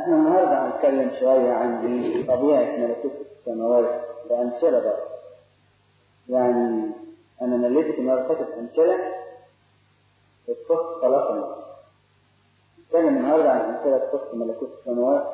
احنا النهارده هنتكلم شوية عن طبيعة ملكوت السماوات بأمثلة بقى. يعني أنا مليتك النهارده كاتب أمثلة تخص خلاص الناس. نتكلم النهارده عن أمثلة تخص ملكوت السماوات.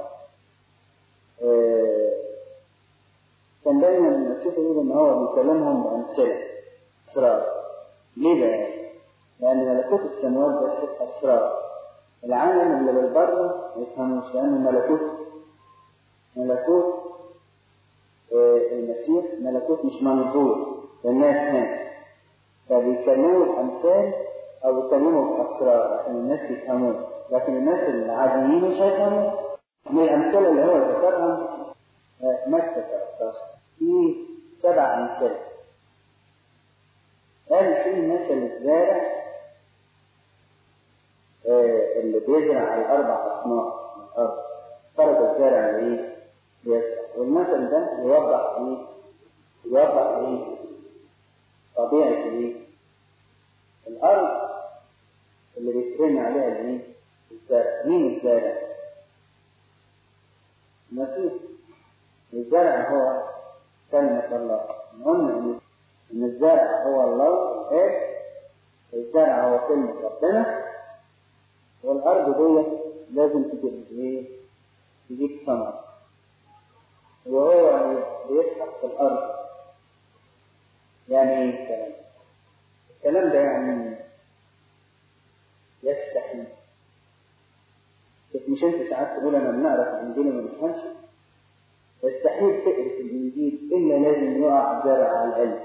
آه، كان دايما الشيخ يقول إن هو بيكلمهم بأمثلة أسرار. ليه بقى؟ لأن ملكوت السماوات ده شيء أسرار. العالم اللي بالبر ما يفهموش لأن ملكوت ملكوت آه، المسيح ملكوت مش منظور للناس هنا فبيتكلموا بأمثال أو بيتكلموا بأسرار عشان الناس يفهموه لكن الناس العاديين مش هيفهموا من الأمثلة اللي هو ذكرها آه، متى 13 في سبع أمثلة قال في مثل الزارع آه، اللي بيزرع على الأربع أصناف من الأرض فرض الزارع اللي إيه؟ بيزرع والمثل ده يوضح إيه؟ يوضح إيه؟ طبيعة إيه؟ الأرض اللي بيترمي عليها الإيه؟ الزرع مين الزارع؟ المسيح الزرع هو كلمة الله المهم إن إن الزرع هو الله الآب الزرع هو كلمة ربنا والأرض دي لازم تجيب إيه؟ تجيب ثمر وهو بيسحق في الأرض يعني إيه الكلام؟ الكلام ده يعني يستحيل بس مش أنت ساعات تقول أنا بنعرف الإنجيل وما بنفهمش يستحيل تقرأ في الإنجيل إلا لازم يقع زرع على القلب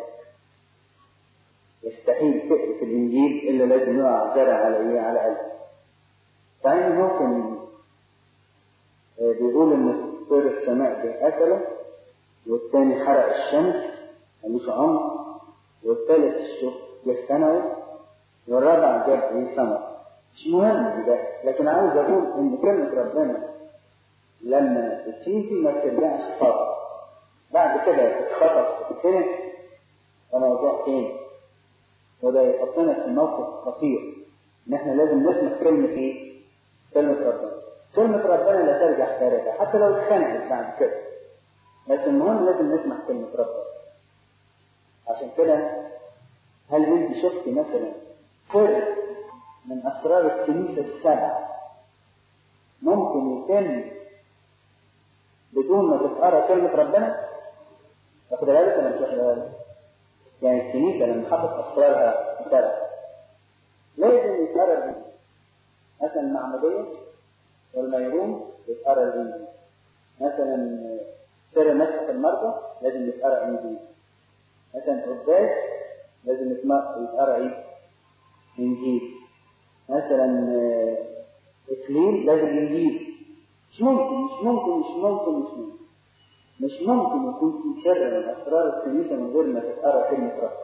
يستحيل تقرأ في الإنجيل إلا لازم يقع زرع على إيه؟ على قلبك صحيح ممكن بيقول ان طير السماء ده اكله والتاني حرق الشمس ملوش عمر والتالت الشوك جه ثانوي والرابع جاب ايه ثمر مش مهم ده لكن عاوز اقول ان كلمة ربنا لما بتيجي ما بترجعش خالص بعد كده تتخطف وتتفهم ده موضوع تاني وده يحطنا في موقف خطير ان احنا لازم نسمع كلمة ايه؟ كلمة ربنا كلمة ربنا لا ترجع خارجها حتى لو اتخانقت بعد كده لكن المهم لازم نسمع كلمة ربنا عشان كده هل انت شفت مثلا سر من اسرار الكنيسة السبع ممكن يتم بدون ما تتقرا كلمة ربنا؟ واخد بالك ولا مش واخد بالك؟ يعني الكنيسة لما حطت اسرارها سبع لازم يتقرا بيه مثلا المعمودية والميرون يتقرا الإنجيل مثلا سر مسح المرضى لازم يتقرا إنجيل مثلا قداس لازم يتقرا إيه؟ إنجيل مثلا إكليل لازم إنجيل مش ممكن مش ممكن مش ممكن مش ممكن مش ممكن يكون في سر من أسرار الكنيسة من غير ما تتقرا كلمة رب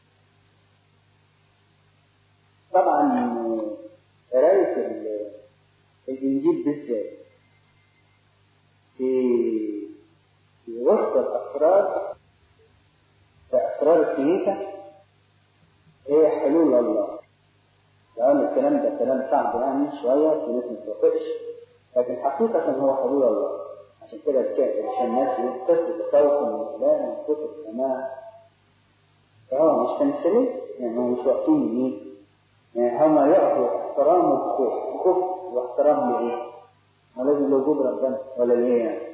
طبعا قراية الإنجيل بالذات في في وسط الأسرار في أسرار الكنيسة هي حلول الله لأن الكلام ده كلام صعب يعني شوية في ناس ما توافقش لكن حقيقة هو حلول الله عشان كده عشان الناس يتصل بخوف من الإله من كتب السماء فهو مش تمثيلي يعني هم مش واقفين يمين يعني هم يعطوا احترام وخوف خوف واحترام لايه؟ ولازم لوجود ربنا ولا ليه يعني؟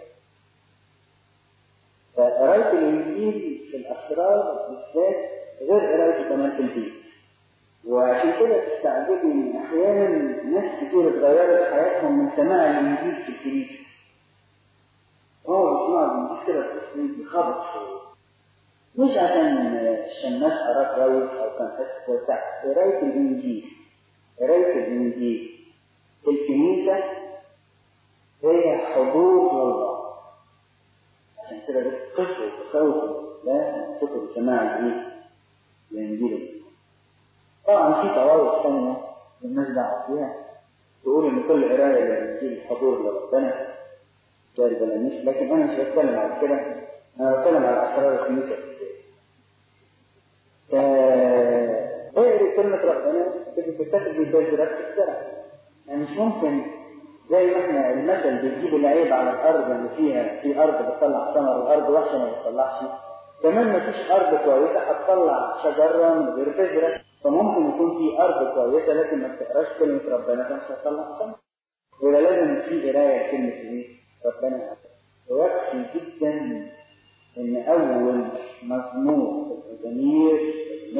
فقراية الإنجيل في الأسرار بالذات غير قرايته كمان في البيت. وعشان كده تستعجبي إن أحيانا ناس كتير اتغيرت حياتهم من سماع الإنجيل في الكنيسة. هو بيسمع الإنجيل كده في بخبط شوية. مش عشان الشماس قراه كويس أو كان حس بتاع قراية الإنجيل قراية الإنجيل في الكنيسة هي حضور لله عشان كده بتقفوا وتخوفوا لا تكتب سماع الإيه؟ الإنجيل طبعا في طوائف ثانية الناس دعوة فيها تقول إن كل قراية للإنجيل حضور لربنا جاري بلانيش لكن أنا مش بتكلم على كده أنا بتكلم على أسرار الكنيسة اقري كلمة ربنا تجي تتخذ بذرات الزرع يعني مش ممكن زي ما احنا المثل بيجيب العيب على الارض اللي فيها في ارض بتطلع ثمر وارض وحشه ما بتطلعش كمان ما فيش ارض كويسه هتطلع شجره من غير بذره فممكن يكون في ارض كويسه لكن ما بتقراش كلمه ربنا فمش هتطلع ثمر يبقى لازم في قرايه كلمه ايه؟ ربنا ويكفي جدا ان اول مزمور في الجميل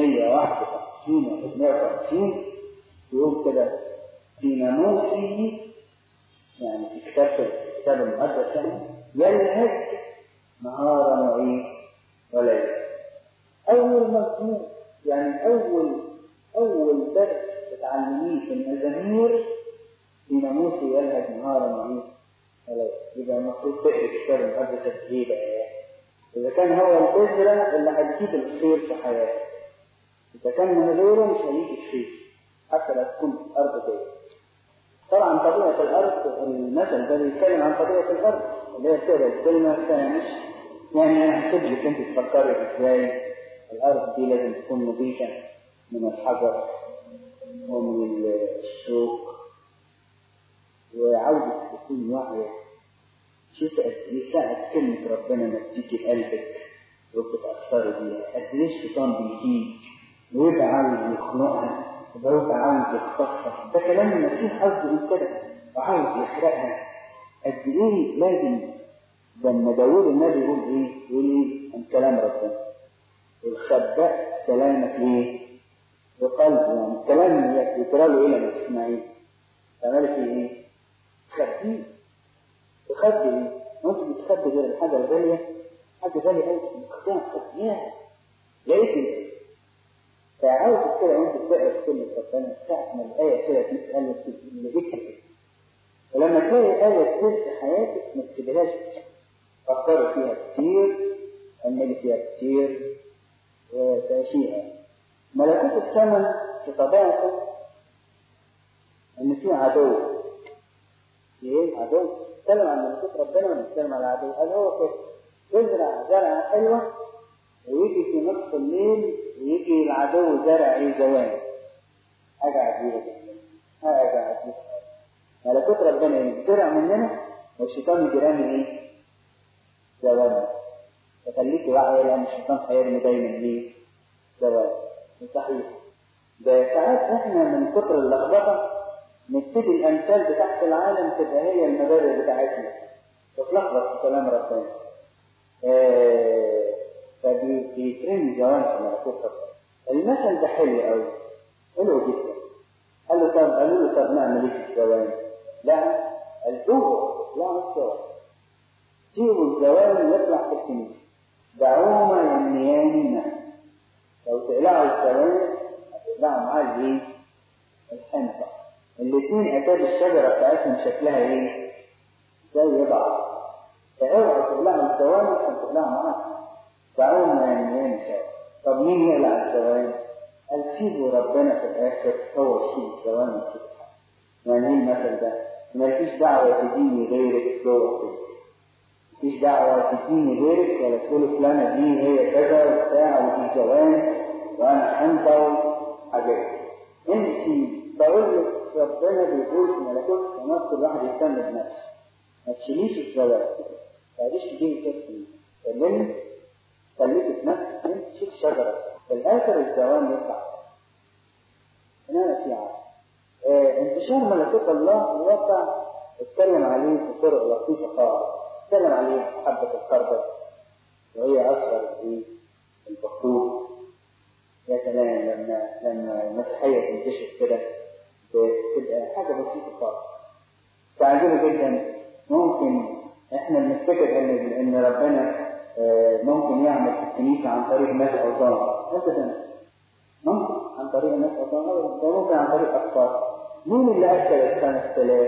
151 و 150 يقول كده في ناموسه يعني في كتاب الكتاب المقدس يعني يلهج نهارا وايه وليلا اول مزمور يعني اول اول درس تتعلميه في المزامير في ناموسه يلهج نهارا وايه وليلا يبقى المفروض تقرا الكتاب المقدس ايه بقى اذا كان هو البذره اللي هتجيب الخير في حياتك اذا كان من غيره مش هيجي الخير حتى لو تكون الارض كده طبعا طبيعة الأرض المثل ده بيتكلم عن طبيعة الأرض اللي هي بتقرا الكلمة مش يعني أنا هسيب لك أنت تفكري إزاي الأرض دي لازم تكون نظيفة من الحجر ومن الشوك وعاوزك تكون واعية شوف قد إيه ساعة كلمة ربنا ما تيجي لقلبك وبتتأثري بيها قد إيه الشيطان بيجيك ويبقى عاوز يخنقها ويبقى عاوز يخطفها ده كلام المسيح قصده يقول كده وعاوز يحرقها قد إيه لازم لما داوود النبي يقول إيه؟ يقول إيه عن كلام ربنا الخبأ كلامك إيه؟ بقلبه يعني الكلام يقرأ له إيه لما تسمعيه؟ تعملي فيه إيه؟ تخبيه تخبي ايه؟ وانت بتخبي غير الحاجه الغاليه حاجه غاليه قوي مخدوعه تخبيها لقيت فعاوز كده وانت بتقرا كلمه ربنا ساعه ما الايه كده تسال لذكر ولما تلاقي ايه تدرس حياتك ما تسيبهاش فكري فيها كتير اعملي فيها كتير وتعيشيها ملكوت السماء في طبيعته ان في عدو ايه عدو نتكلم عن ملكوت ربنا ولا نتكلم عن العدو قال هو كده يزرع زرعه حلوه ويجي في نصف الليل ويجي العدو زرع ايه زوال حاجه عجيبه جدا حاجه عجيبه ملكوت ربنا يزرع مننا والشيطان يجي رامي ايه زوال فخليكي واعيه لان الشيطان هيرمي دايما ايه زوال صحيح ده ساعات احنا من كتر اللخبطه نبتدي الامثال بتاعت العالم تبقى هي المبادئ بتاعتنا تتلخبط في كلام ربنا آه فبيترمي جوانب في ملكوت ربنا المثل ده حلو قوي حلو جدا قال له طب قالوا له طب نعمل ايه في الجوانب؟ لا الجوع لا مش جوع سيبوا الجوانب يطلع في الكنيسه دعوهما يمنيان لو تقلعوا الجوانب هتقلعوا معاه الايه؟ الحنطه الاثنين أكاد الشجرة بتاعتهم شكلها إيه؟ زي بعض فاوعوا تقلعوا الزوانق عشان تقلعوا معاها دعونا يعني ينشأ طب مين يقلع الزوانق؟ قال سيبوا ربنا في الآخر هو يشيل الزوانق كده يعني إيه المثل ده؟ مالكيش دعوة تديني غيرك جوه كده مالكيش دعوة تديني غيرك ولا تقول فلانة دي هي كذا وبتاع ودي زوانق وأنا حنطة وحاجات أنت بقول لك ربنا بيقول في ملكوت السماوات كل واحد يهتم بنفسه ما تشيليش الزواج ما تعيش تجيبي كتف كلمني خليك في نفسك انت تشيل شجره في الاخر الزوال يطلع هنا في عارف اه انتشار ملكوت الله الواقع اتكلم عليه في طرق لطيفه خالص اتكلم عليه حبه الخردل وهي اصغر ايه البخور يا سلام لما لما المسيحيه تنتشر كده تبقى حاجة بسيطة خالص تعجبه جدا ممكن احنا بنفتكر ان ان ربنا ممكن يعمل في الكنيسة عن طريق ناس عظام ابدا ممكن عن طريق ناس عظام ابدا ممكن عن طريق اطفال مين اللي اكل الخمس تلاف؟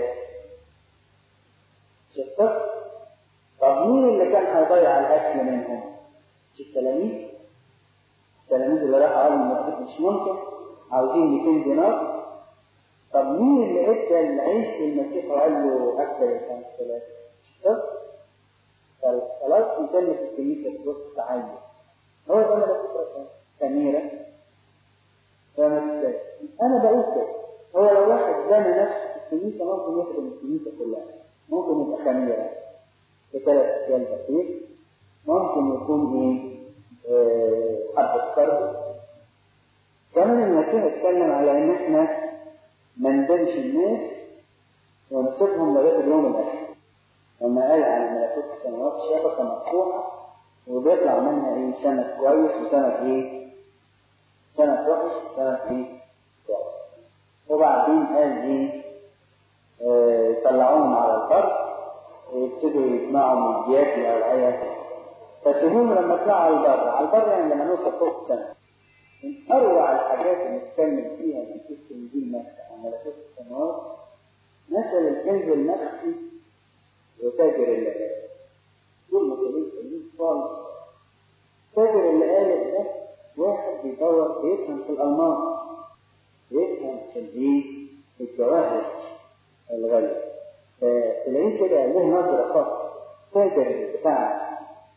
شفتك؟ طب مين اللي كان هيضيع الاكل منهم؟ مش التلاميذ؟ التلاميذ اللي راحوا قالوا المسيح مش ممكن عاوزين 200 دينار طب مين اللي ادى العيش للمسيح وقال له اكل الخمس ثلاث؟ شوف خلاص نتم في الكنيسه في وسط التعين هو ده ملكوت ربنا سميره انا بقول كده هو لو واحد زنى نفسه في الكنيسة ممكن يخدم الكنيسة كلها ممكن يبقى خميرة بثلاث أشكال بسيط ممكن يكون إيه آه، حبة كرب كمان المسيح اتكلم على إن إحنا ما ندمش الناس ونسيبهم لغاية اليوم الآخر لما قال على ملكوت السماوات شبكة مفتوحة وبيطلع منها إيه سمك كويس وسمك إيه سمك وحش وسمك إيه كويس وبعدين قال إيه آه، يطلعوهم على البر ويبتدوا يجمعوا من الجيات أو العيال فسيبوهم لما يطلعوا على البر على البر يعني لما نوصل فوق السماء من أروع الحاجات اللي نتكلم فيها من في التنزيل نفسه عن ملكوت السماوات مثل الكنز المخفي وتاجر اللآلئ دول مثالين حلوين خالص تاجر اللآلئ ده واحد بيدور بيفهم في الألماس بيفهم في الإيه؟ في الجواهر الغالية فتلاقيه كده له نظرة خاصة تاجر بتاع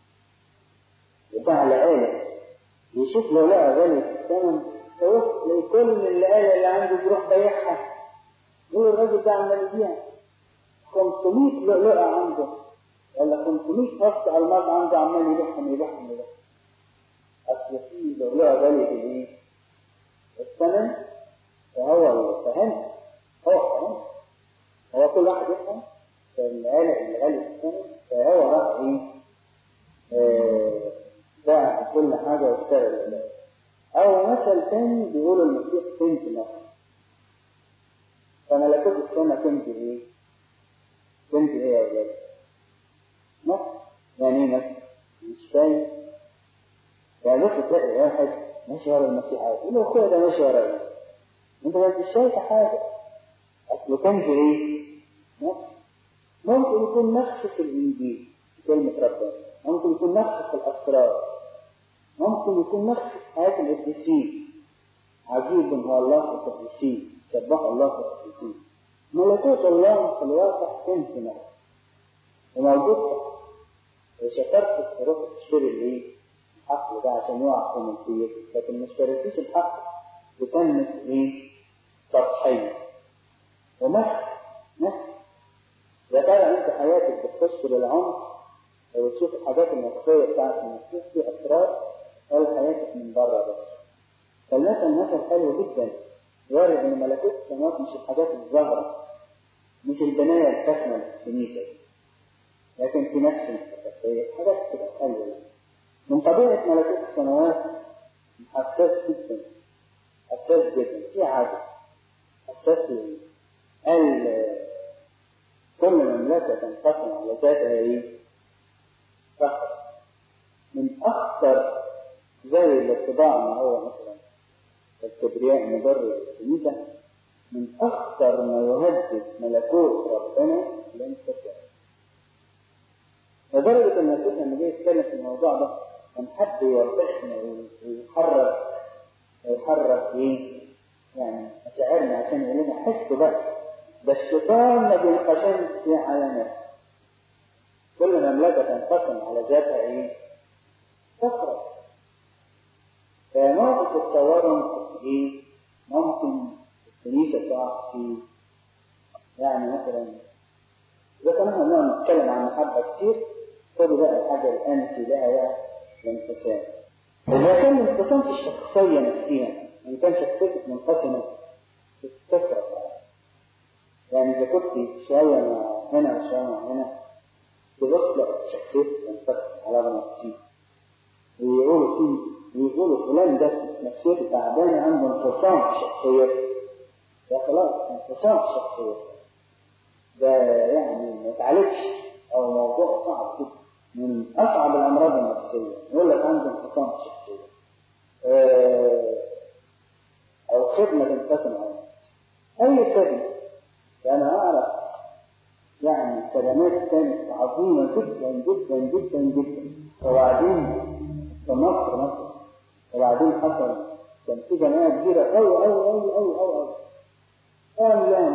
بتاع اللآلئ يشوف لو لقى غالي في الثمن يروح لكل اللآلئ اللي عنده يروح بايعها يقول الراجل ده عمال يبيع 500 لؤلؤة عنده ولا 500 فص الماس عنده عمال يبيعهم يبيعهم يبيعهم أصل في لؤلؤة غالية في الإيه؟ الثمن فهو فهم هو فهم هو كل واحد يفهم فالآلة اللي غالي في الثمن فهو راح إيه؟ آه، باع كل حاجة واشترى الآلة أو مثل تاني بيقولوا المسيح كنز نفسه فملكوت السماء كنز إيه؟ كنز إيه يا أولاد؟ نفس يعني إيه نفس؟ مش فاهم يعني بص تلاقي واحد ماشي ورا المسيح عادي يقول له أخويا ده ماشي ورا إيه؟ أنت مش شايف حاجة أصله كنز إيه؟ نفس ممكن يكون نفس في الإنجيل في كلمة ربنا ممكن يكون نفس في الأسرار ممكن يكون نفس في حياة القديسين عجيب هو الله في القديسين سبح الله في القديسين ملكوت الله في الواقع كنز نفسه وموجود وشكرت في روح تشتري الايه؟ الحقل ده عشان يقع في ملكيتك لكن ما اشتريتيش الحقل بكلمة ايه؟ سطحية ومخ مخ يا ترى انت حياتك بتخش للعمق وتشوف الحاجات المخفية بتاعت المسيح في أسرار ولا حياتك من بره بس فالمثل مثل حلو جدا يوري ان ملكوت السماوات مش الحاجات الظاهرة مش البناية الفخمة الكنيسة لكن في نفس المستقبل حاجات تبقى حلوة من طبيعة ملكوت السماوات حساس جدا حساس جدا في عادة حساس يعني قال كل مملكة تنقسم على ذاتها ايه؟ فخر من أخطر زي الاتباع ما هو مثلا الكبرياء مضر الكنيسة من أخطر ما يهدد ملكوت ربنا الانفصال لدرجة إن المسيح لما جه يتكلم في الموضوع ده كان حد يوضحنا ويحرك ويحرك إيه؟ يعني مشاعرنا عشان يقول لنا حسوا بقى ده الشيطان ما بينقسمش في على نفسه كل مملكة تنقسم على ذاتها إيه؟ تخرج فممكن تتصوروا إيه؟ ممكن الكنيسة تقع في يعني مثلا إذا كنا هنقعد نتكلم عن محبة كتير خدوا بقى الحاجة الأنتي لها بقى الانقسام. إذا كان الانقسام في الشخصية نفسها إن كان شخصيتك منقسمة تتكسر يعني إذا كنت شوية مع هنا وشوية مع هنا تبص لا شخصيتك تنقسم على نفسي ويقولوا فيه ويقولوا فلان ده نفسيته تعبانة عنده انفصام في شخصيته ده خلاص انفصام في شخصيته ده يعني ما يتعالجش او موضوع صعب جدا من اصعب الامراض النفسيه يقول لك عنده انفصام في الشخصيه او خدمه تنقسم على اي خدمه انا اعرف يعني خدمات كانت عظيمه جدا جدا جدا جدا وبعدين في مصر مثلا وبعدين حصل كان في جماعه كبيره قوي قوي قوي قوي قوي قال لا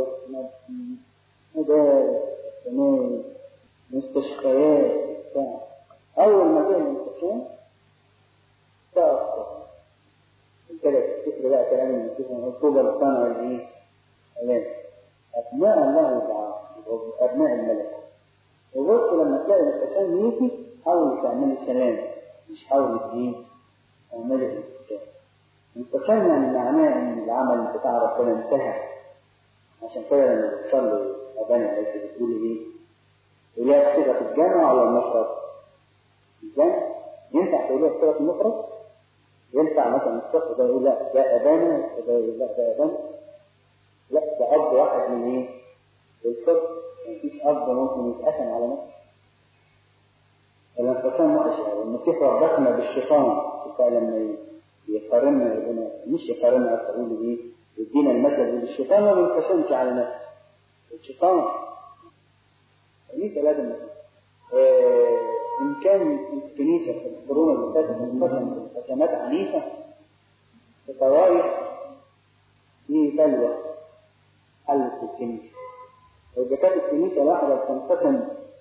مدارس كمان مستشفيات بتاع أول ما جه الانقسام تأثر كده تفتكر بقى كلام المسيح من طوبى لصانع الإيه؟ الآن أثناء تلاقي الانقسام يجي حاول تعملي سلام مش حاول الدين تعملي الانقسام الانقسام يعني معناه ان العمل بتاع ربنا انتهى عشان كده لما بتصلي أذان العز بتقولي ايه؟ تقوليها بصيغة الجمع ولا المفرد؟ الجمع ينفع تقوليها بصيغة المفرد؟ ينفع مثلا الصف ده يقول لا ده أذان ده يقول لا ده أذان لا ده أب واحد من ايه؟ الصف مفيش أب ممكن يتقسم على نفسه الانقسام وحش المسيح ربطنا بالشيطان بتاع لما يقارنا ربنا مش يقارنا أقول ايه؟ يدينا المثل الشيطان ما بينقسمش على نفسه الشيطان ليه لازم آه إن كان الكنيسة في القرون اللي فاتت انقسم انقسامات عنيفة في طوائف في بلوى حلت في الكنيسة وإذا كانت الكنيسة واحدة بتنقسم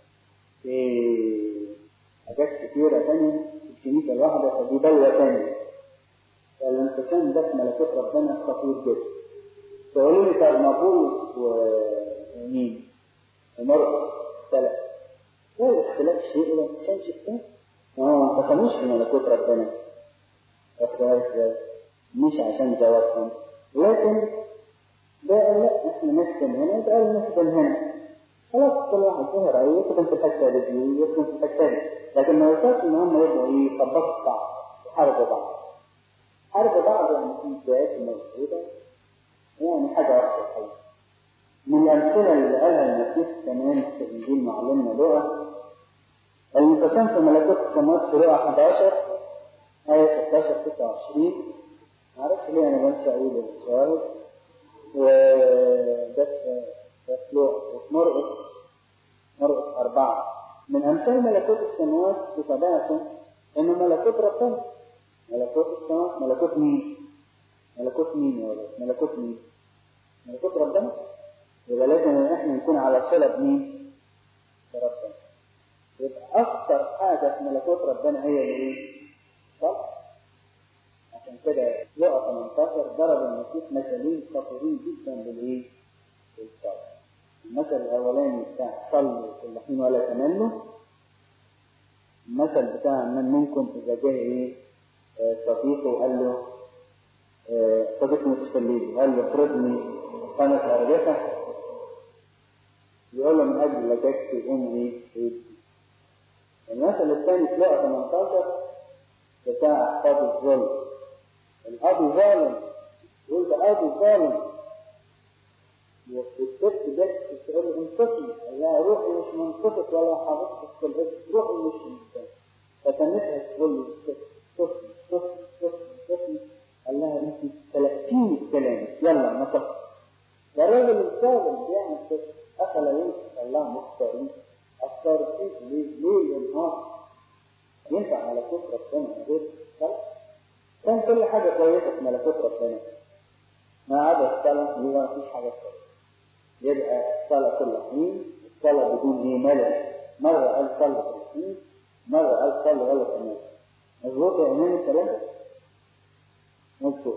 في حاجات كثيرة ثانية الكنيسة الواحدة فدي بلوى ثانية فالانقسام ده في ملكوت ربنا خطير جدا تقولوا لي طب مبولس ومين؟ ومرقس اختلف لا الاختلاف شيء ولا ما كانش اختلاف ما هو ما انقسموش في ملكوت ربنا اختلاف ازاي؟ مش عشان جوابهم لكن ده لا احنا نسكن هنا ده نسكن هنا خلاص كل واحد له رأيه يسكن في الحتة دي يسكن في الحتة دي لكن ما ينفعش ان هم يبقوا يخبطوا بعض يحاربوا بعض حاربوا بعض يعني في بدايات موجودة يعني حاجة واحدة الحقيقة من الأمثلة اللي قالها المسيح كمان في إنجيل معلمنا لغة الانقسام في ملكوت السماوات في لغة 11 آية 16 26 معرفش ليه أنا بنسى أقول الشواهد وده ده في لغة وفي مرقس مرقس أربعة من أمثال ملكوت السماوات بطبيعته إنه ملكوت ربنا ملكوت السماوات ملكوت مين؟ ملكوت مين يا ولد؟ ملكوت مين؟ ملكوت ربنا يبقى لازم ان احنا نكون على صله بمين؟ بربنا يبقى اكثر حاجه في ملكوت ربنا هي الايه؟ صح؟ عشان كده لقى 18 ضرب المسيح مثلين خطيرين جدا بالايه؟ بالصلاه المثل الاولاني بتاع صلوا كل حين ولا تمنوا المثل بتاع من منكم اذا جاء ايه؟ صديقه وقال له صديق نصف الليل قال له اطردني خمس أرجفة يقول له من أجل لجاجتي أمي ويبكي المثل الثاني في لقى 18 بتاع قاضي الظلم القاضي ظالم يقول ده قاضي ظالم والست جت تقول له انصتي لا روحي مش منصتك ولا حافظتك في الاسم روحي مش منصتك فتنتها تقول له صفي صفي صفي صفي قال لها انت تلقيني كلامك يلا نطق ده الراجل الظالم بيعمل كده افلا ينصف الله مختارين اختار فيك ليه ليه ينهار ينفع ملكوت ربنا من غير خلاص كان كل حاجه كويسه في ملكوت ربنا ما عدا الصلاه هو ما فيش حاجه كويسه يبقى الصلاه كل حين الصلاه بدون ايه ملل مره قال صلاه كل حين مره قال صلاه غلط امام مظبوط يا امام الكلام ده مظبوط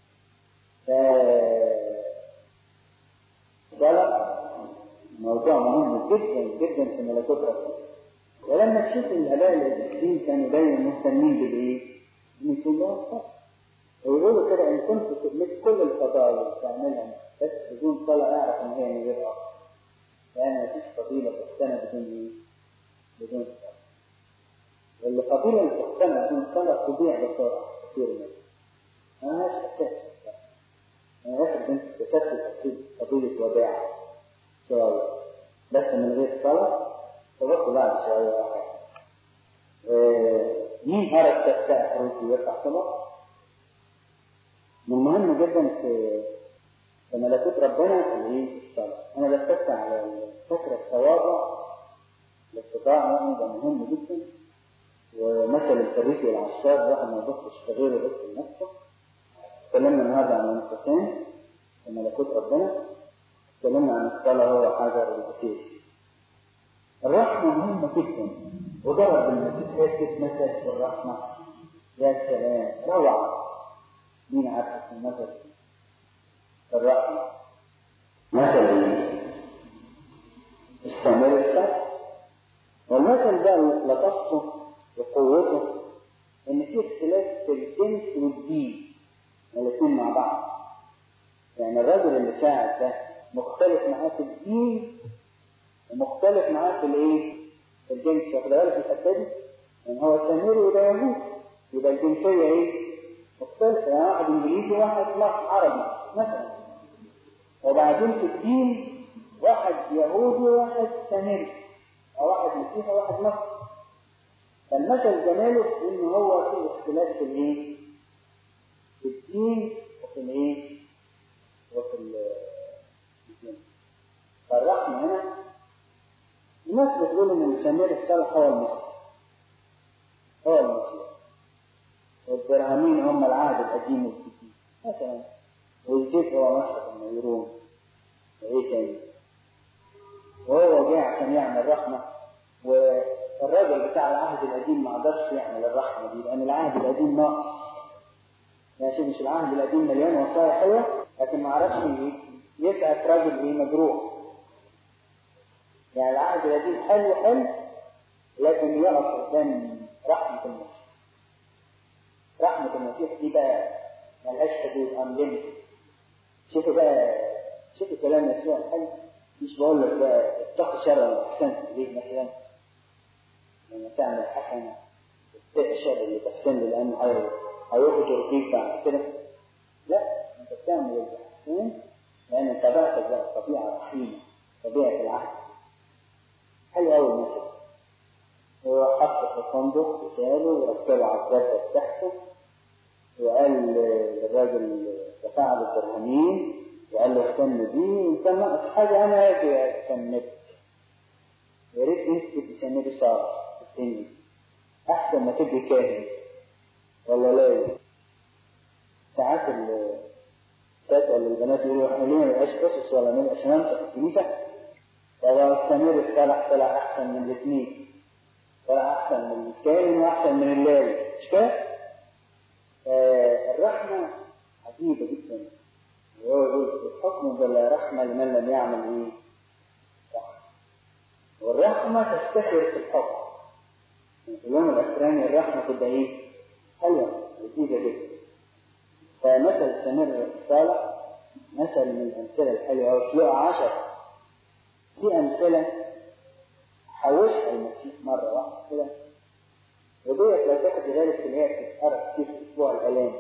الصلاة موضوع مهم جدا جدا في ملكوت ربنا ولما تشوف الآباء القديسين كانوا دايما مهتمين بالإيه؟ إن يكون لهم صلاة ويقولوا كده إن كنت لك كل الفضائل تعملها بس بدون صلاة أعرف إن هي من غير أصل لأن مفيش فضيلة في السنة بدون إيه؟ بدون صلاة واللي فضيلة اللي في السنة بدون صلاة تضيع بسرعة كثير منها ما لهاش أساس أنا واخد بنت اكتشفت فضيلة وداع شوية بس من غير صلاة فبص بعد شوية واحد مين قرأ الشخصاء روسي يرفع صلاة؟ من المهم جدا في في ملكوت ربنا اللي هي الصلاة أنا بتكلم على فكرة التواضع الاستطاعة يعني ده مهم جدا ومثل الفريسي والعشار الواحد ما يبصش في غيره بس لنفسه اتكلمنا النهارده عن الانقسام في ملكوت ربنا اتكلمنا عن الصلاة هو حاجة البسيط الرحمة مهمة جدا وضرب المسيح حتة مثل في الرحمة يا سلام روعة مين عارف المثل في الرحمة مثل السامر الصح والمثل لطافته وقوته ان في اختلاف في الجنس والدين الاثنين مع بعض يعني الراجل اللي ساعد ده مختلف معاه في الدين ومختلف معاه في الايه؟ في الجنس واخد بالك الحته دي؟ يعني هو سامري وده يهودي يبقى الجنسيه ايه؟ مختلفه يعني واحد انجليزي وواحد عربي مثلا وبعدين في الدين واحد يهودي وواحد سامري او واحد مسيحي وواحد مصري فالمثل جماله في ان هو في اختلاف في الايه؟ في الدين وفي الايه؟ وفي الجنس فالرحمة هنا الناس بتقول ان مسمير الصالح هو المسيح هو المسيح والدرهمين هم العهد القديم والجديد مثلا والزيت هو مشرق النيرون وايه تاني وهو جاي عشان يعمل رحمة والراجل بتاع العهد القديم ما قدرش يعمل الرحمة دي لأن العهد القديم ناقص ماشي مش العهد القديم مليان وصايا حلوة لكن ما عرفش يسعف راجل ايه مجروح يعني العهد القديم حلو حلو لكن يقف قدام رحمة المسيح رحمة المسيح دي بقى ملهاش حدود unlimited شوفوا بقى شوفوا كلام يسوع الحلو مش بقول لك بقى اتقي شر واحسنت اليه مثلا لما تعمل حسنة اتقي الشر اللي تحسن له لانه هيغدر فيك بعد كده لا انت بتعمل الاحسان لان انت بعتك بقى طبيعه رحيمه طبيعه العهد حلو قوي المثل هو حط في الفندق وشاله وركبه على الدبه بتاعته وقال للراجل دفع له الدرهمين وقال له استنى دي انت ناقص حاجه انا اجي استنك يا ريت انت تسميه صالح الدنيا احسن ما تبقي كاهن ولا لا ساعات الستات ولا البنات يقولوا احنا ليه ما نبقاش اسس ولا نبقى شمامسه في الكنيسه فلو السمير الصالح طلع احسن من الاثنين طلع احسن من الكاهن واحسن من اللاوي مش كده؟ آه الرحمه عجيبه جدا وهو يقول الحكم بلا رحمه لمن لم يعمل ايه؟ رحمه والرحمه تفتخر في الحكم في اليوم الاخراني الرحمه تبقى ايه؟ حلوه لذيذه جدا فمثل السمير الصالح مثل من الأمثلة الحلوة أو تلاقوا عشر في أمثلة حوشها المسيح مرة واحدة كده وديت لو تاخد بالك اللي هي بتتقرا كتير في أسبوع الآلام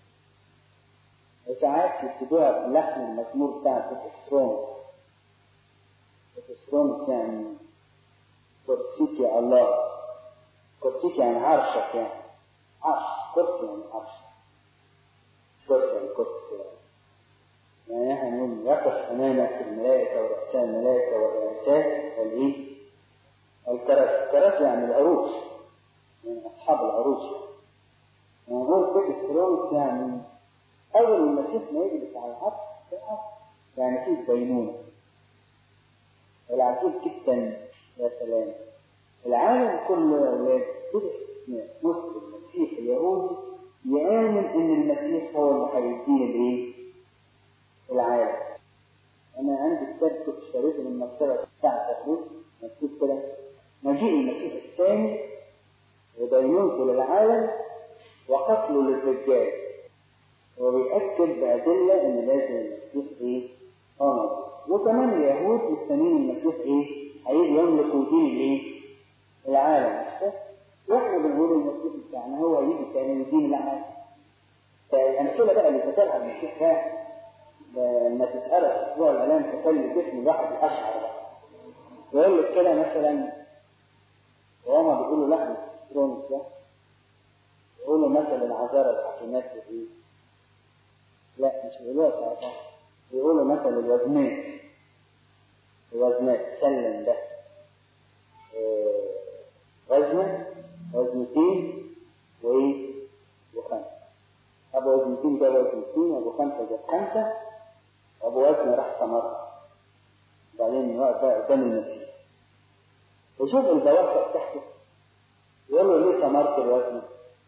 وساعات يكتبوها بلحن المزمور بتاع بوتسترونس بوتسترونس يعني كرسيك يا الله كرسيك يعني عرشك يعني عرش كرسي يعني عرش كرسي يعني كرسي يعني احنا نقول يقف امامك الملائكه ورؤساء الملائكه والرؤساء والايه؟ الكراسي، الكراسي يعني العروش يعني اصحاب العروش ونقول كل كرونس يعني اول المسيح ما يجلس على العرش يعني فيه بينونه العجيب جدا يا سلام العالم كله يا اولاد كل مسلم مسيح يهودي يآمن ان المسيح هو اللي هيديه الايه؟ العالم انا عندي كتاب كنت اشتريته من المكتبه بتاعت تخليص مكتوب كده مجيء المسيح الثاني ودينونته للعالم وقتله للرجال وبيأكد بأدلة إن لازم المسيح إيه؟ هو وكمان اليهود مستنيين المسيح إيه؟ هيجي يملك ودين الإيه؟ العالم واحنا بنقول المسيح بتاعنا هو هيجي تاني يدين العالم فالأمثلة بقى اللي ذكرها المسيح ده لما تتقرا في اسبوع الاعلام تخلي جسم الواحد اشعر بقى يقول لك كده مثلا وهما بيقولوا لحم السترونس ده يقولوا مثلا العذارى الحكيمات ايه لا مش بيقولوها ساعتها بيقولوا مثلا الوزنات الوزنات سلم ده إيه وزنة وزنتين وايه وخمسة أبو وزنتين ده وزنتين أبو خمسة ده خمسة أبو وزن راح ثمرة بعدين واقف بقى قدام المسيح وشوف البواقع بتاعته يقول له ليه ثمرت الوزن؟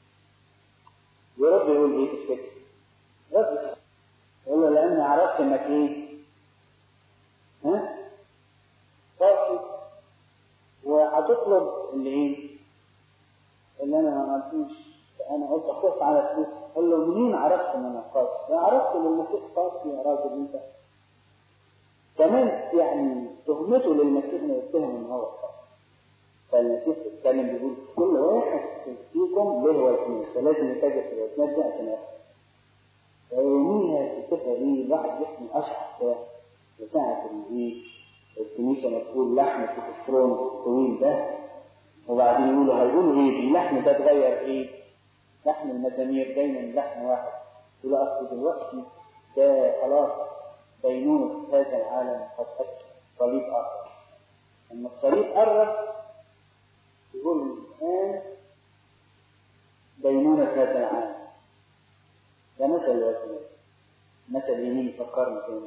يرد يقول ايه تفتكر؟ رد يقول له لأني عرفت إنك إيه؟ ها؟ قاسي وهتطلب اللي إيه؟ اللي انا ما عملتوش فانا قلت اخف على فلوس قال له منين عرفت ان انا قاسي؟ انا عرفت ان المسيح قاسي يا راجل انت كمان يعني تهمته للمسيح انه يتهم ان هو قاسي فالمسيح بيتكلم بيقول كل واحد فيكم له وزنين فلازم يتاجر في الوزنات دي عشان ياخد فيوميها تبقى ايه الواحد يحمي اشعر بتاعة الايه الكنيسة ما تقول لحم الكوليسترول الطويل ده وبعدين يقولوا هيقولوا ايه اللحم ده اتغير ايه لحم المزامير دايما لحم واحد يقولوا اصل دلوقتي ده خلاص بينونة هذا العالم قد أتى صليب آخر لما الصليب قرب يقول الآن بينونة هذا العالم ده مثل الوزن مثل يمين فكرني تاني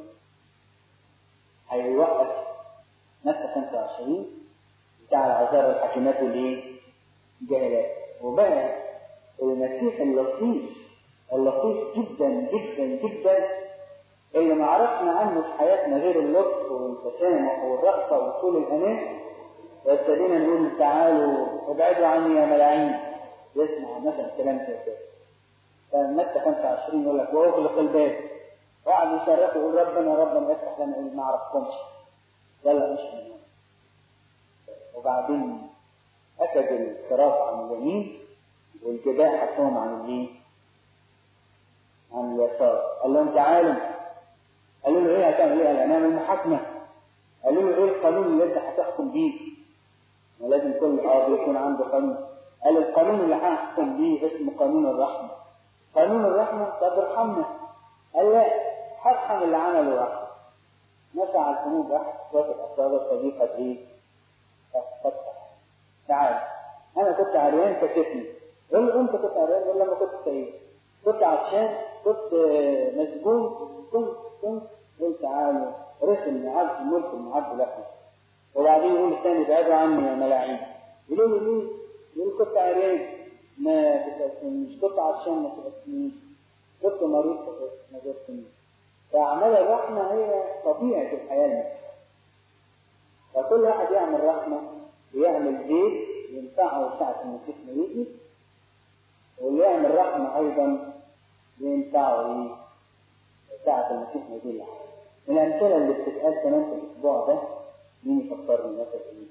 هيوقف متى 25 بتاع العذارى الحاكمات والايه؟ جاهلات وبقى المسيح اللطيف اللطيف جدا جدا جدا اللي ما عرفنا عنه في حياتنا غير اللطف والتسامح والرأفة وطول الأمان وابتدينا نقول تعالوا ابعدوا عني يا ملاعين يسمع مثلا كلام زي كده فمتى 25 يقول لك واغلق الباب وقعد يصرخ ويقول ربنا ربنا افتح لنا اللي ما اعرفكمش يلا مش من هنا وبعدين اخذ الصراط عن اليمين والجباء حطهم عن اليمين عن اليسار قال لهم تعالوا قالوا له ايه هتعمل ايه؟ قال هنعمل محاكمه قالوا له ايه القانون اللي انت هتحكم بيه؟ ولازم كل قاضي يكون عنده قانون قال القانون اللي هحكم بيه اسمه قانون الرحمه قانون الرحمه طب ارحمنا قال لا هرحم اللي عمله رحمه نفع الذنوب راح اخوات الاصابع صديقه ايه؟ فتح تعال انا كنت عريان كشفني قال له انت كنت عريان ولا ما كنت سعيد؟ كنت عطشان كنت مسجون كنت كنت قلت تعالوا رسم المعد الملك المعد لكم وبعدين يقول الثاني ابعدوا عني يا ملاعين يقولوا له ليه؟ يقول كنت عريان ما تسألنيش كنت عطشان ما تسألنيش كنت مريض ما جبتنيش فأعمال الرحمة هي طبيعة الحياة المسيحية فكل واحد يعمل رحمة ويعمل بيت ينفعه ساعة المسيح ما يجي واللي يعمل رحمة أيضا ينفعه إيه؟ ساعة المسيح ما يجي من الأمثلة اللي بتتقال كمان في الأسبوع ده مين يفكرني مثلا إيه؟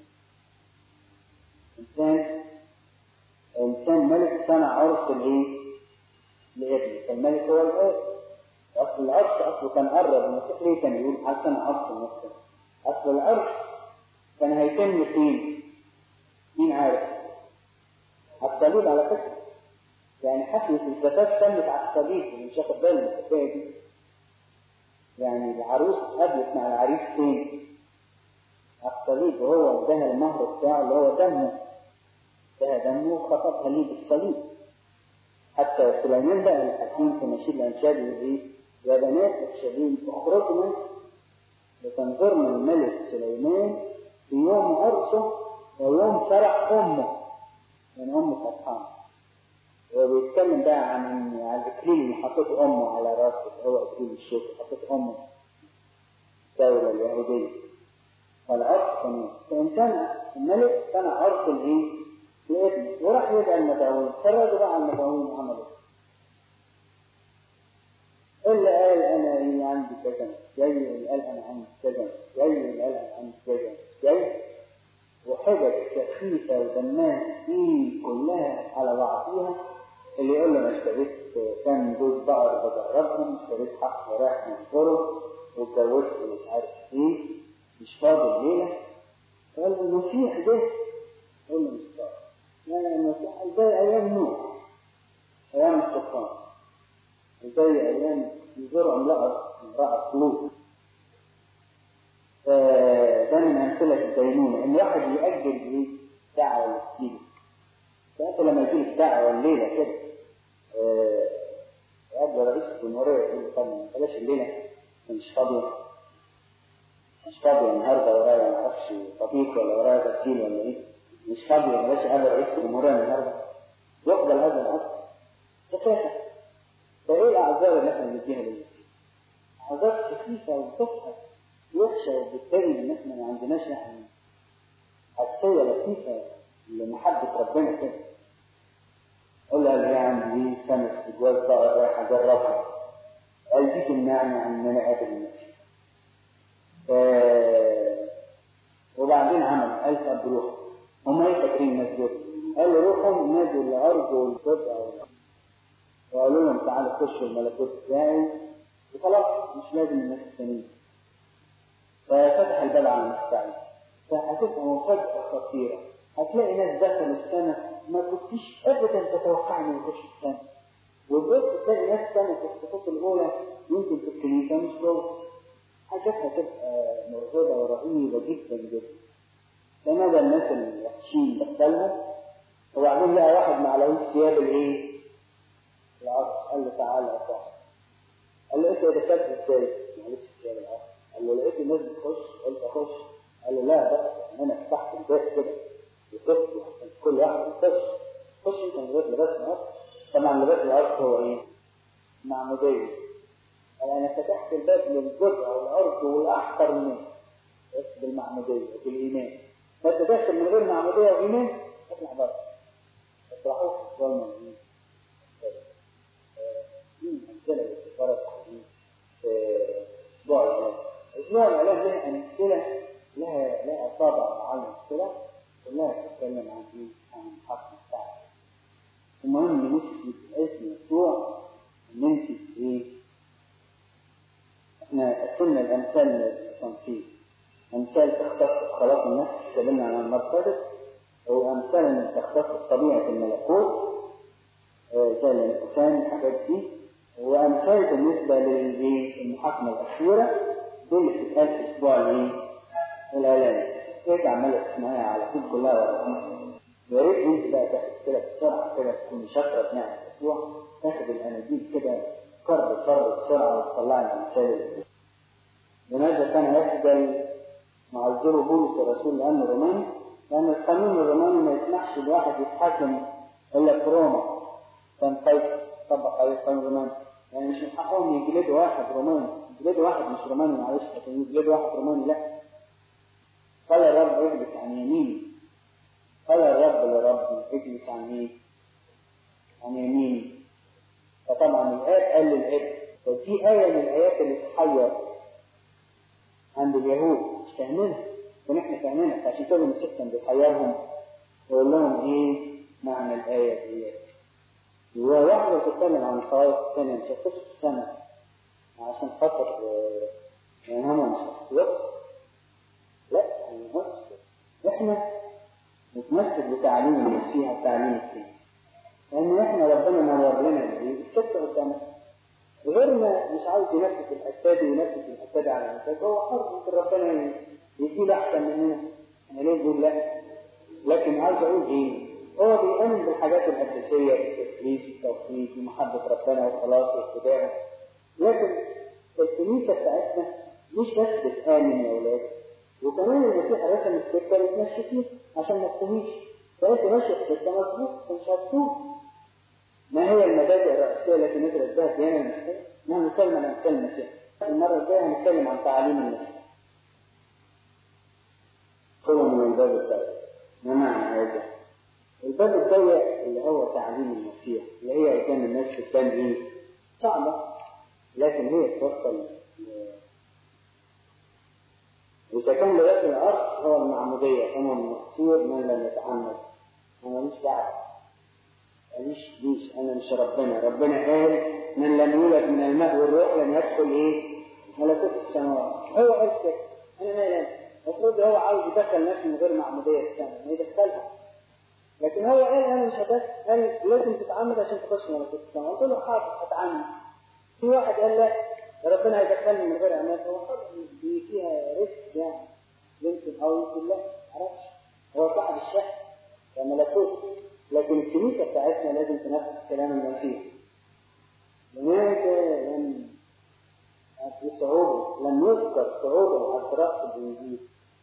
إنسان إنسان ملك صنع عرس الإيه؟ لابنه فالملك هو الأب أصل العرس أصله كان قرب المسيح ليه كان يقول حسن عرس النصر أصل العرس كان هيتم فين؟ مين عارف؟ على الصليب على فكرة يعني حفلة الزفاف تمت على الصليب اللي مش واخد باله من الحكاية دي يعني العروس قابلت مع العريس فين؟ على الصليب وهو اداها المهر بتاعه اللي هو دمه اداها دمه وخطبها ليه بالصليب حتى سليمان بقى الحكيم في نشيد الانشاد يقول ايه؟ يا بنات الشبين اخرجنا لتنظرنا الملك سليمان في يوم عرسه ويوم فرح امه من ام فرحان وبيتكلم بقى عن عن الاكليل اللي حطته امه على راسه هو اكليل الشوك حطته امه الدولة اليهودية والعرس كان فإنسان الملك كان عرس الايه؟ لابنه وراح يدعي المدعوين فرجوا بقى على المدعوين عملوا اللي قال انا ايه عندي كذا جاي اللي قال انا عندي كذا جاي اللي قال انا عندي كذا جاي وحجج سخيفه ودمها تقيل كلها على بعضيها اللي يقول له انا اشتريت كام جوز بقر بجربهم اشتريت حق وراح منظره واتجوزت مش عارف ايه مش فاضي الليله قال له المسيح ده قال له مش فاضي لا المسيح زي ايام نوح ايام الطوفان زي ايام يزور امراه امراه لوط ده من امثله الدينونه ان واحد ياجل ايه دعوه اللي تجيله فانت لما يجيلك دعوه الليله كده يقابل رئيس الجمهوريه يقول له طب بلاش الليله مش فاضيه مش فاضيه النهارده ورايا ما اعرفش طبيخ ولا ورايا غسيل ولا ايه مش فاضيه بلاش اقابل رئيس الجمهوريه النهارده يقبل هذا الامر تفاهه فايه الاعذار اللي احنا بنديها للناس؟ اعذار خفيفه وتافهه وحشه وبالتالي ان احنا ما عندناش يعني حساسيه لطيفه لمحبه ربنا كده قال له هي عندي سنة جواز بقى رايح أجربها قال دي تمنعني عن إن أنا أقابل المسيح وبعدين عمل قال طب روح هم ايه فاكرين الناس دول؟ قال له روحوا نادوا الارض والقطع وقالوا لهم تعالوا خشوا الملكوت بتاعي وخلاص مش لازم الناس التانيين ففتح الباب على المستعد فهتبقى مفاجأة خطيرة هتلاقي ناس دخلوا السنة ما كنتيش أبدا تتوقع إنه يخش السنة وبص تلاقي ناس سنة في الصفوف الأولى يمكن في الكنيسة مش جوه حاجات هتبقى مرعبة ورهيبة جدا جدا فماذا الناس الوحشين دخلهم وبعدين لقى واحد ما عليهوش ثياب الايه؟ العصر قال له تعالى يا صاحبي قال له انت دخلت ازاي؟ معلش ثياب العصر قال له لقيت الناس بتخش قلت اخش قال له لا بقى انا فتحت الباب كده وسبت كل واحد يخش خش انت من غير لباس العصر طبعا لباس العصر هو ايه؟ معمودية قال انا فتحت الباب للجزء والارض والاحقر منه بس بالمعمودية وبالايمان فانت داخل من غير معمودية وايمان اطلع بره اطلعوه في الصوم والإيمان دي أمثلة للسفارة الحديث في أسبوع العلاج أسبوع العلاج لها أمثلة لها لها طابع معين كده كلها تتكلم عن إيه؟ عن الحق بتاعها المهم نفسي اسم يسوع نمسك إيه؟ إحنا قسمنا الأمثال للتنفيذ أمثال تختص خلاص النفس اتكلمنا عن المرتبط وأمثال تختص طبيعة الملكوت زي الإنسان الحاجات دي وأمثال بالنسبة للمحاكمة الأخيرة دي اللي بتتقال في أسبوع الإيه؟ الإعلان إيه عمالة تسمعها على طول كلها ورا يا ريت أنت بقى تاخد كده بسرعة كده تكون شاطرة في نهاية الأسبوع تاخد الأناجيل كده كرر كرر بسرعة وتطلع لنا أمثال لماذا كان يخجل معذره بولس الرسول لأنه روماني؟ لأن القانون الروماني ما يسمحش لواحد يتحاكم إلا في روما كان قيصر طبق عليه القانون الروماني يعني مش من حقهم يجلدوا واحد روماني يجلدوا واحد مش روماني معلش لكن يجلدوا واحد روماني لا قال الرب اجلس عن يميني قال الرب لربي اجلس عن ايه؟ عن يميني فطبعا الآب قال للابن فدي آية من الآيات اللي تحير عند اليهود مش فاهمينها ونحن فاهمينها فعشان كده المسيح كان بيحيرهم ويقول لهم ايه معنى الآية دي وواحدة بتتكلم عن الخوارج الثانية مش هتخش السنة عشان خاطر يعني هم مش هتخلص لا هم احنا نتمسك بتعليم المسيح التعليم الثاني لأن احنا ربنا نور لنا الستة قدامنا غير ما مش عاوز ينفذ الأجساد وينفذ الأجساد على الأجساد هو حر ممكن ربنا يديله أحسن مننا أنا ليه بقول لا لكن عاوز أقول إيه هو بيؤمن بالحاجات الأساسية التسليس والتوحيد ومحبة ربنا والخلاص والفداء لكن الكنيسة بتاعتنا مش بس بتآمن يا ولاد وكمان المسيح رسم السكة اللي تمشي فيه عشان ما تتهميش فأنت ماشي في سكة مظبوط مش هتتوه ما هي المبادئ الرئيسية التي ندرس بها الديانة المسيحية؟ نحن نتكلم عن أمثال المسيح المرة الجاية هنتكلم عن تعاليم المسيح هو من الباب الضيق ما معنى هذا؟ الباب الضيق اللي هو تعليم المسيح اللي هي قدام الناس في الثاني ايه؟ صعبة لكن هي توصل إذا كان لغاية العرش هو المعمودية فمن المقصود من لم يتعمد أنا مش دعوة مش ليش أنا مش ربنا ربنا قال من لم يولد من الماء والروح لم يدخل إيه؟ ملكوت السماوات هو قال كده أنا مالي المفروض هو عاوز يدخل نفسه من غير معمودية السنة ما يدخلها لكن هو قال انا مش هدخل قال لازم تتعمد عشان تخش ملكوت السماء قلت له حاضر هتعمد في واحد قال لا ربنا هيدخلني من غير امان هو حاضر دي فيها ريسك يعني يمكن او يمكن لا معرفش هو صاحب الشهر وملكوت لكن الكنيسه بتاعتنا لازم تنفذ كلام المسيح لماذا لم في صعوبة لم يذكر صعوبة الأسراء في الإنجيل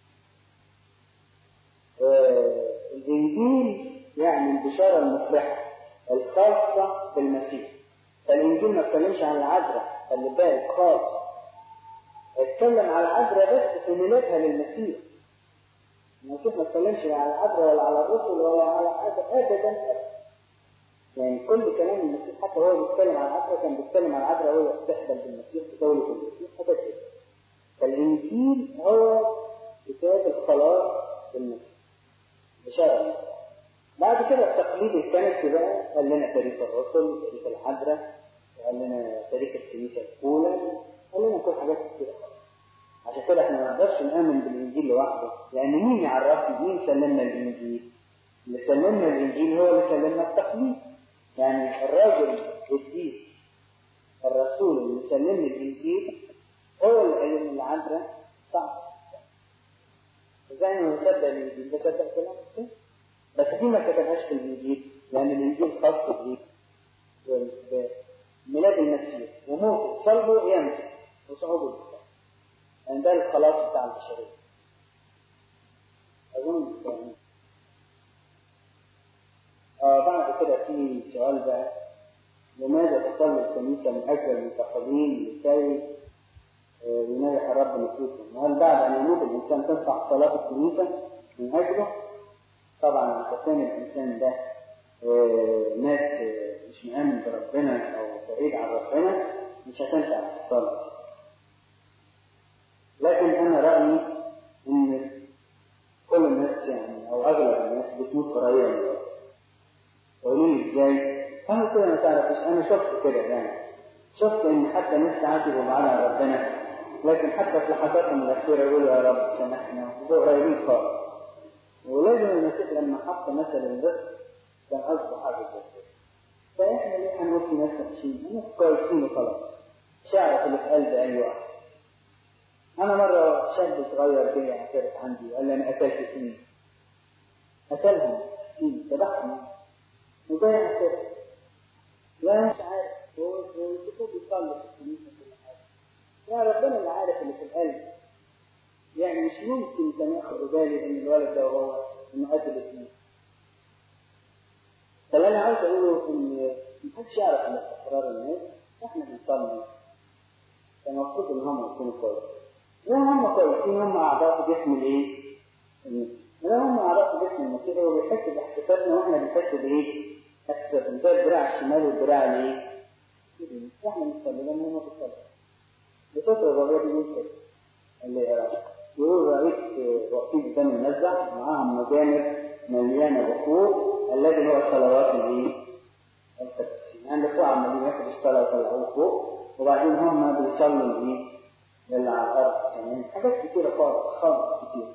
آه الإنجيل يعني البشارة المفرحة الخاصة بالمسيح فالإنجيل ما اتكلمش عن العذراء خلي بالك خاص اتكلم على العذراء بس في ميلادها للمسيح المسيح ما اتكلمش لا على العذراء ولا على الرسل ولا على حاجة أبدا يعني كل كلام المسيح حتى هو بيتكلم عن العذراء كان بيتكلم عن العذراء وهي تحبل بالمسيح في دولة المسيح حاجات كده فالإنجيل هو كتاب الخلاص بالمسيح بشرع بعد كده التقليد الكنسي بقى قال لنا تاريخ الرسل تاريخ العذراء قال لنا تاريخ الكنيسة الأولى قال لنا كل حاجات كتير عشان كده احنا ما نقدرش نآمن بالإنجيل لوحده لأن مين يعرفنا مين سلمنا الإنجيل؟ اللي سلمنا الإنجيل هو اللي سلمنا التقليد يعني الراجل القديس الرسول اللي سلمني الإنجيل هو اللي قال لي العذراء صعب زي ما نصدق الإنجيل ده صدق كلام بس دي ما كتبهاش في الإنجيل لأن الإنجيل خاص بيه ميلاد المسيح وموته صلبه وقيامته وصعوده الإسلام يعني ده الخلاص بتاع البشرية أظن يعني آه بعد كده في سؤال بقى لماذا تصلي الكنيسة من أجل المنتقلين لكي يناجح الرب نفوسهم؟ وهل بعد أن يموت الإنسان تنفع صلاة الكنيسة من أجله؟ طبعا إذا كان الإنسان ده ناس مش مآمن بربنا أو بعيد عن ربنا مش هتنفع الصلاة. لكن أنا رأيي إن كل الناس يعني أو أغلب الناس بتموت قريبا من ربنا. قولوا لي إزاي؟ أنا كده ما تعرفش أنا شفت كده يعني شفت إن حتى ناس ساعات يبقوا معانا على ربنا لكن حتى في لحظاتهم الأخيرة يقولوا يا رب سامحنا ويبقوا قريبين خالص. ولازم المسيح لما حط مثل الرزق كان قصده حاجة زي كده. فإحنا ليه هنقول في ناس وحشين؟ الناس كويسين وخلاص. شعرت اللي في قلبي أي واحد. أنا مرة شاب صغير جه اعترف عندي وقال لي أنا قتلت سنين. قتلهم سنين ذبحهم وجاي اعترف. لا مش عارف هو ويشوفوه بيصلي في الكنيسة كل حاجة. يا ربنا اللي عارف اللي في القلب. يعني مش ممكن كان ياخد بالي ان الولد ده هو انه قتل اثنين. فاللي انا عايز اقوله ان محدش يعرف ان استقرار الناس احنا بنصلي فالمفروض ان هم يكونوا كويسين. لو هم كويسين هم اعضاء في جسم الايه؟ المسيح. لو هم اعضاء في جسم المسيح هو بيحس باحساساتنا واحنا بنحس بايه؟ احساساتنا ده الدراع الشمال والدراع الايه؟ احنا بنصلي لما هم بيصلوا. بتطلب الربيع بيقول كده. اللي يعرف. يقول رئيس وقتين دم المنزع معاهم مجامر مليانه بخور الذي هو صلوات الايه؟ التقديسين يعني بتوع عمالين ياخدوا الصلاه ويطلعوه فوق وبعدين هم بيصلوا الايه؟ للي على الارض يعني حاجات كتيره خالص خالص كتير.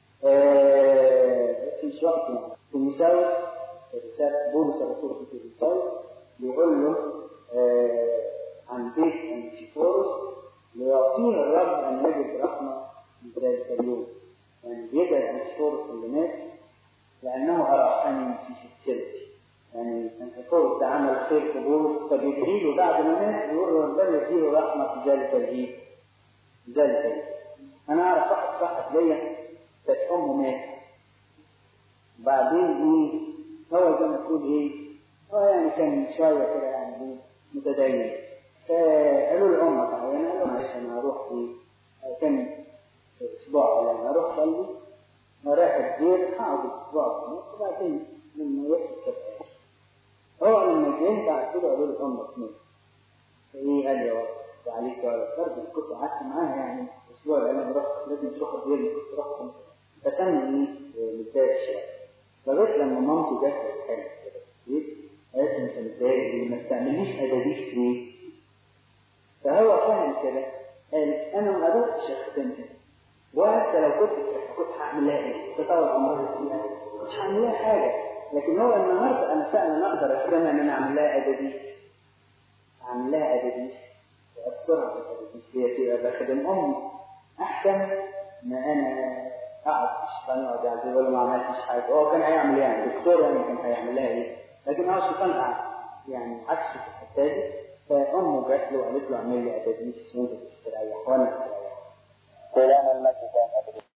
آه بس مش وقت يعني تيموساوس رسالة بولس الرسول في تيموساوس بيقول له آه عن بيت انتيفورس ليعطينا الرب ان نجد رحمه في ذلك اليوم يعني بيدعي انتيفورس اللي مات لانه اراحني في سلسلتي يعني انتيفورس ده عمل خير في بولس فبيدعي له بعد ما مات يقول له ربنا يديله رحمه في ذلك الايه؟ ذلك اليوم انا اعرف واحد صاحب ليا كانت امه ماتت بعدين ايه هو زي ما تقول ايه هو يعني كان شويه كده يعني متدين فقالوا لامك عيانه قال له معلش انا هروح ايه كان اسبوع يعني اروح اصلي ورايح الدير هقعد اسبوع في النص وبعدين لما يحصل سبعين هو لما جه بعد كده قالوا له امك مات فايه قال لي وعليك يا ولد برضه كنت قعدت معاها يعني اسبوع انا رحت لازم تروح الدير كنت رحت فكان ايه متضايق شويه لغايه لما مامتي جت تتكلم كده قالت لي انت متضايق ليه؟ ما بتعمليش ادابيس ليه؟ فهو فاهم كده قال انا ما قدرتش اختمها وحتى لو كنت كنت هعمل لها ايه؟ تطور عمرها فيها مش هعمل لها حاجه لكن هو النهارده انا فعلا اقدر اخدمها ان انا اعمل لها ادابيس اعمل لها ادابيس واذكرها في الادابيس هي تبقى بخدم امي احسن ما انا قعد الشيطان يقعد يعذب ولا ما عملتش حاجه هو كان هيعمل يعني دكتور يعني كان هيعمل لها ايه لكن هو الشيطان قعد يعني عكسه في الحته دي فامه جات له وقالت له اعمل لي ادابيس وانت تستريح وانا استريح كلام المجد